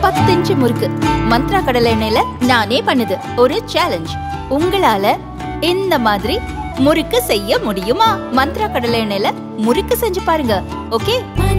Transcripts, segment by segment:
பத்து இன்ச்சு முறுக்கு மந்த்ரா கடலை எண்ணெயில நானே பண்ணுது ஒரு சேலஞ்ச் உங்களால இந்த மாதிரி முறுக்கு செய்ய முடியுமா மந்த்ரா கடலை எண்ணெயில முறுக்கு செஞ்சு பாருங்க ஓகே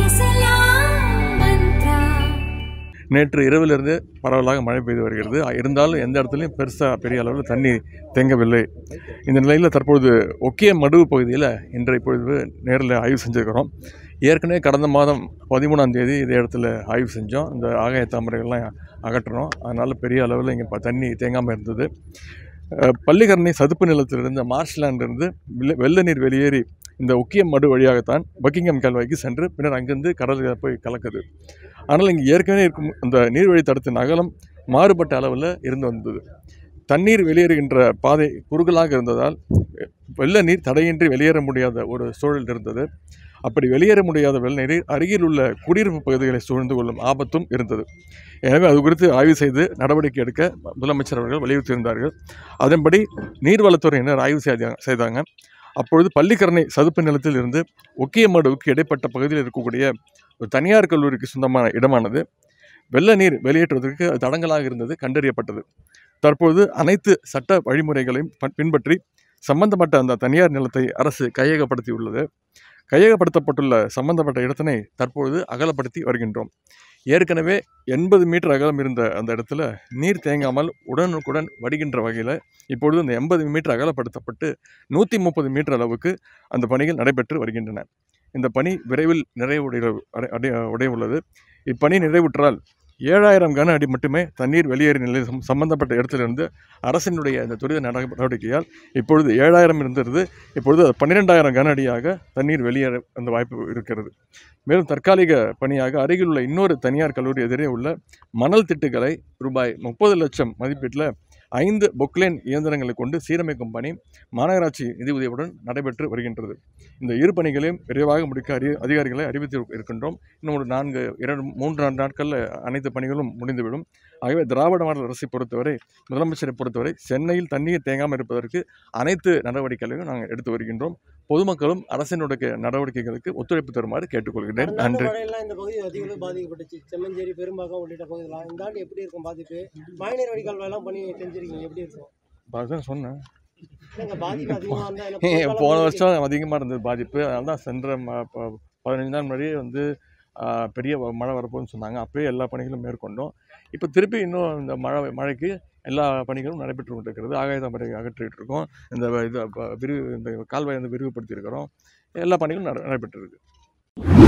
நேற்று இரவிலிருந்து பரவலாக மழை பெய்து வருகிறது இருந்தாலும் எந்த இடத்துலையும் பெருசாக பெரிய அளவில் தண்ணி தேங்கவில்லை இந்த நிலையில் தற்பொழுது ஒக்கிய மடுவு பகுதியில் இன்றைய பொழுது நேரில் ஆய்வு செஞ்சுருக்கிறோம் ஏற்கனவே கடந்த மாதம் பதிமூணாம் தேதி இதே இடத்துல ஆய்வு செஞ்சோம் இந்த ஆகாய தாமரைகள்லாம் அகற்றணும் அதனால் பெரிய அளவில் இங்கே ப- தண்ணி தேங்காமல் இருந்தது அஹ், பள்ளிக்கரணை சதுப்பு நிலத்திலிருந்து மார்ஷ்லாண்டிலிருந்து வெள்ள வெள்ள நீர் வெளியேறி இந்த ஒக்கிய மடு வழியாகத்தான் பக்கிங்ஹாம் கால்வாய்க்கு சென்று பின்னர் அங்கிருந்து கடலில் போய் கலக்குது ஆனால் இங்கே ஏற்கனவே இருக்கும் அந்த நீர்வழி தடத்தின் அகலம் மாறுபட்ட அளவில் இருந்து வந்தது தண்ணீர் வெளியேறுகின்ற பாதை குறுகலாக இருந்ததால் வெள்ள நீர் தடையின்றி வெளியேற முடியாத ஒரு சூழல் இருந்தது அப்படி வெளியேற முடியாத வெள்ள நீரில் அருகில் உள்ள குடியிருப்பு பகுதிகளை சூழ்ந்து கொள்ளும் ஆபத்தும் இருந்தது எனவே அது குறித்து ஆய்வு செய்து நடவடிக்கை எடுக்க முதலமைச்சர் அவர்கள் வலியுறுத்தியிருந்தார்கள் அதன்படி நீர்வளத்துறையினர் ஆய்வு செய்தாங்க செய்தாங்க அப்பொழுது பள்ளிக்கரணை சதுப்பு நிலத்தில் இருந்து ஒக்கியமடுவுக்கு இடைப்பட்ட பகுதியில் இருக்கக்கூடிய ஒரு தனியார் கல்லூரிக்கு சொந்தமான இடமானது வெள்ள நீர் வெளியேற்றுவதற்கு அது தடங்கலாக இருந்தது கண்டறியப்பட்டது தற்பொழுது அனைத்து சட்ட வழிமுறைகளையும் ப- பின்பற்றி சம்பந்தப்பட்ட அந்த தனியார் நிலத்தை அரசு கையகப்படுத்தியுள்ளது கையகப்படுத்தப்பட்டுள்ள சம்பந்தப்பட்ட இடத்தினை தற்பொழுது அகலப்படுத்தி வருகின்றோம் ஏற்கனவே எண்பது மீட்டர் அகலம் இருந்த அந்த இடத்துல நீர் தேங்காமல் உடனுக்குடன் வடிகின்ற வகையில் இப்பொழுது அந்த எண்பது மீட்டர் அகலப்படுத்தப்பட்டு நூற்றி முப்பது மீட்டர் அளவுக்கு அந்த பணிகள் நடைபெற்று வருகின்றன இந்த பணி விரைவில் நிறைவுடைய அடை அடைய உடைய உள்ளது இப்பணி நிறைவுற்றால் ஏழாயிரம் கன அடி மட்டுமே தண்ணீர் வெளியேறி நிலை சம்- சம்பந்தப்பட்ட இடத்திலிருந்து அரசினுடைய இந்த துரித நட- நடவடிக்கையால் இப்பொழுது ஏழாயிரம் இருந்தது இப்பொழுது பன்னிரெண்டாயிரம் கன அடியாக தண்ணீர் வெளியேற அந்த வாய்ப்பு இருக்கிறது மேலும் தற்காலிக பணியாக அருகில் உள்ள இன்னொரு தனியார் கல்லூரி எதிரே உள்ள மணல் திட்டுகளை ரூபாய் முப்பது லட்சம் மதிப்பீட்டில் ஐந்து பொக்லைன் இயந்திரங்களை கொண்டு சீரமைக்கும் பணி மாநகராட்சி நிதி உதவியுடன் நடைபெற்று வருகின்றது இந்த இரு பணிகளையும் விரைவாக முடிக்க அறி அதிகாரிகளை அறிவித்து இருக்கின்றோம் இன்னும் ஒரு நான்கு இரண்டு மூன்று நான்கு நாட்களில் அனைத்து பணிகளும் முடிந்துவிடும் ஆகவே திராவிட மாடல் அரசை பொறுத்தவரை முதலமைச்சரை பொறுத்தவரை சென்னையில் தண்ணீர் தேங்காமல் இருப்பதற்கு அனைத்து நடவடிக்கைகளையும் நாங்கள் எடுத்து வருகின்றோம் பொதுமக்களும் அரசினுடைய நடவடிக்கைகளுக்கு ஒத்துழைப்பு தருமாறு கேட்டுக்கொள்கிறேன் கடந்த ஆண்டு நன்றி மழையெல்லாம் இந்த பகுதி அதிக அளவு பாதிக்கப்பட்டுச்சு செம்மஞ்சேரி பெரும்பாக்கம் உள்ளிட்ட பகுதியெல்லாம் இந்த ஆண்டு எப்படி இருக்கும் பாதிப்பு மழைநீர் வடிகால் எல்லாம் பண்ணி செஞ்சிருக்கீங்க எப்படி இருக்கும் அதான் சொன்னேன் இல்லைங்க பாதிப்பு அதிகமாக இருந்தால் என்ன போர்க்கால போன பகுதிக்கு- வருஷம் அதிகமாக இருந்தது பாதிப்பு அதனால தான் சென்ற ம- ப- பதினஞ்சு நாள் முன்னாடியே வந்து ஆ, பெரிய வ- மழை வரப்போகுதுன்னு சொன்னாங்க அப்பயே எல்லா பணிகளும் மேற்கொண்டோம் இப்போ திருப்பி இன்னும் இந்த மழை மழைக்கு எல்லா பணிகளும் நடைபெற்று கொண்டிருக்கிறது ஆகாய தாமரை அகற்றிட்டு இருக்கோம் இந்த வ- இது ப- விரிவு இந்த கால்வாயை வந்து விரிவுபடுத்தி இருக்கிறோம் எல்லா பணிகளும் நட- நடைபெற்று இருக்கு